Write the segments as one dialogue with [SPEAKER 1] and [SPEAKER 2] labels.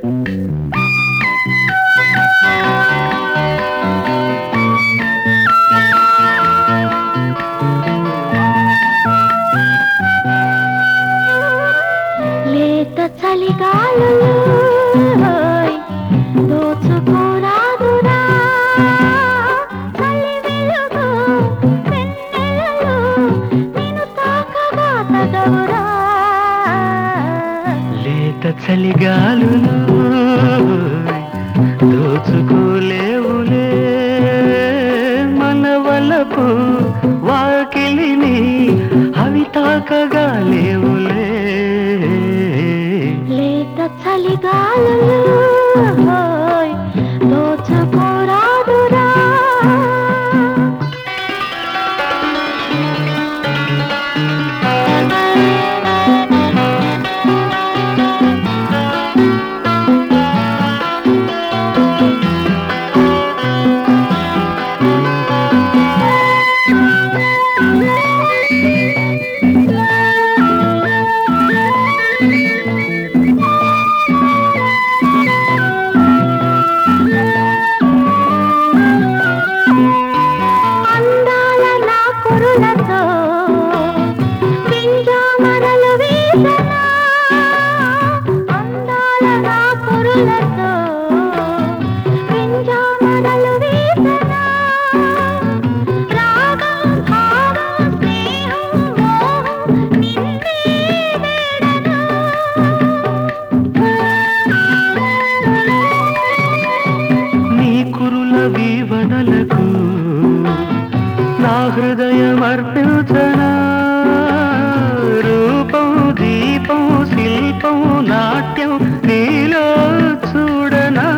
[SPEAKER 1] లేత చలిగాలు దోచుకోరాదురా చలి వెలుగు వెన్నెలలు నిన్ను తాకగా తగవురా
[SPEAKER 2] లేత చలిగాలు దోచుకోలేవులే మన వలపు వాకిలిని అవి తాకగా లేవులే
[SPEAKER 1] లేత చలిగాలు దోచుకోరాదురా అందాల నా కురులతో పింజామరలు వీసనా అందాల నా కురులతో పింజామరలు వీసనా రాగం భావం స్నేహం మోహం నిన్నే
[SPEAKER 2] నీ కురుల వీవనలకు నా హృదయం అర్పించనా రూపం దీపం శిల్పం నాట్యం నీలో చూడనా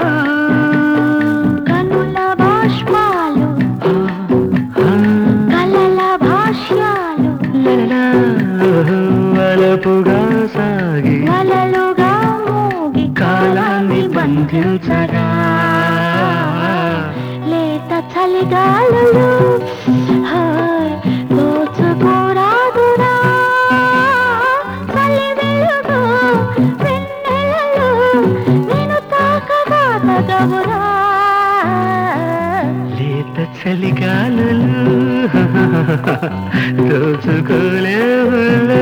[SPEAKER 1] కనుల బాష్పాలు
[SPEAKER 2] ఆ,
[SPEAKER 1] కలల భాష్యాలు
[SPEAKER 2] లలా, వలపుగా సాగి
[SPEAKER 1] కలలుగా మోగి
[SPEAKER 2] కాలాన్ని బంధించగా
[SPEAKER 1] లేత చలిగాలు హాయ్ దోచుకోరాదురా చలి వెలుగు వెన్నెలలు నేను తాకగా తగవురా
[SPEAKER 2] లేత చలిగాలు దోచుకోలేవులే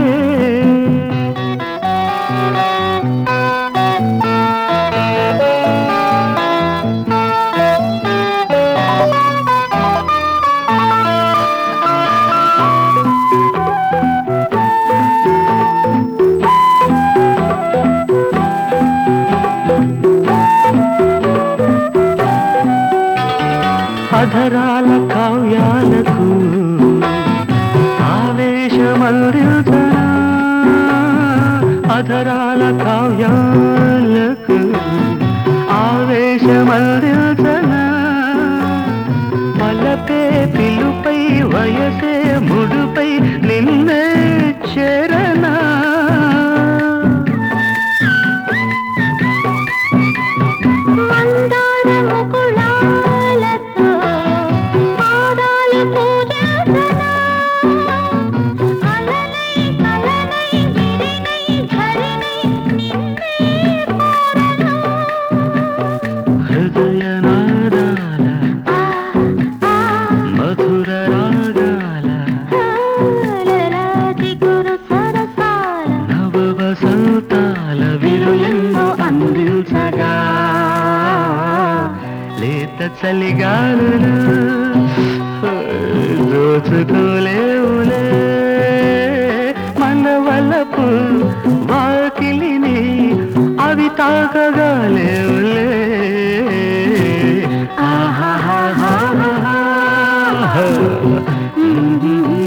[SPEAKER 2] అధరాల కావ్యాలకు ఆవేశమందించనా అధరాల కావ్యాలకు ఆవేశమందించనా పలపే పిలుపై వయసే ముడుపై నిన్నే చేరనా
[SPEAKER 1] మందార ముకుళాలతో పాదాలు పూజించనా అలలై కలలై విరినై ఝరినై నిన్నే కోరనా
[SPEAKER 2] హృదయ నాదాల
[SPEAKER 1] ఆ ఆ
[SPEAKER 2] మధుర రాగాల
[SPEAKER 1] లలాటి గురు సరసాల
[SPEAKER 2] నవ వసంతాల విరులెన్నో అందించగా లేత చలిగాలులు దోచుకోలేవులే మన వలపు వాకిలిని అవి తాకగా లేవులే ఆహాహాహాహా.